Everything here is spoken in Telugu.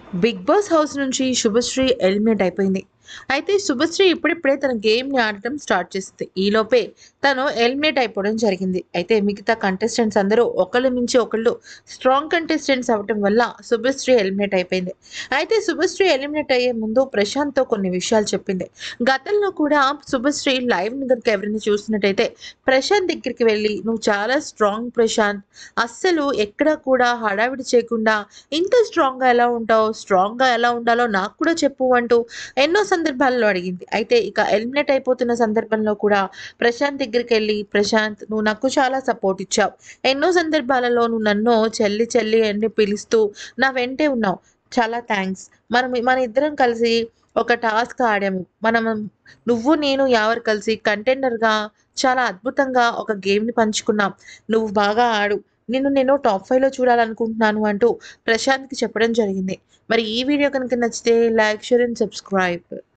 బిగ్ బాస్ హౌస్ నుంచి శుభశ్రీ ఎలిమినేట్ అయిపోయింది అయితే శుభశ్రీ ఇప్పుడిప్పుడే తన గేమ్ని ఆడటం స్టార్ట్ చేసింది ఈలోపే తను ఎలిమినేట్ అయిపోవడం జరిగింది అయితే మిగతా కంటెస్టెంట్స్ అందరూ ఒకళ్ళ మించి ఒకళ్ళు స్ట్రాంగ్ కంటెస్టెంట్స్ అవ్వటం వల్ల శుభశ్రీ ఎలిమినేట్ అయిపోయింది అయితే శుభశ్రీ ఎలిమినేట్ అయ్యే ముందు ప్రశాంత్తో కొన్ని విషయాలు చెప్పింది గతంలో కూడా శుభశ్రీ లైవ్ కనుక ఎవరైనా చూసినట్టయితే ప్రశాంత్ దగ్గరికి వెళ్ళి నువ్వు చాలా స్ట్రాంగ్ ప్రశాంత్ అస్సలు ఎక్కడా కూడా హడావిడి చేయకుండా ఇంత స్ట్రాంగ్గా ఎలా ఉంటావు స్ట్రాంగ్గా ఎలా ఉండాలో నాకు కూడా చెప్పు అంటూ ఎన్నో సందర్భాల్లో అడిగింది అయితే ఇక ఎలిమినేట్ అయిపోతున్న సందర్భంలో కూడా ప్రశాంత్ దగ్గరికి వెళ్ళి ప్రశాంత్ నువ్వు నాకు చాలా సపోర్ట్ ఇచ్చావు ఎన్నో సందర్భాలలో నువ్వు నన్ను చెల్లి చెల్లి అని పిలుస్తూ నా వెంటే ఉన్నావు చాలా థ్యాంక్స్ మనం మన ఇద్దరం కలిసి ఒక టాస్క్ ఆడాము మనం నువ్వు నేను ఎవరు కలిసి కంటెండర్గా చాలా అద్భుతంగా ఒక గేమ్ని పంచుకున్నాం నువ్వు బాగా ఆడు నిన్ను నేను టాప్ ఫైవ్లో చూడాలనుకుంటున్నాను అంటూ ప్రశాంత్కి చెప్పడం జరిగింది మరి ఈ వీడియో కనుక నచ్చితే లైక్ షేర్ అండ్ సబ్స్క్రైబ్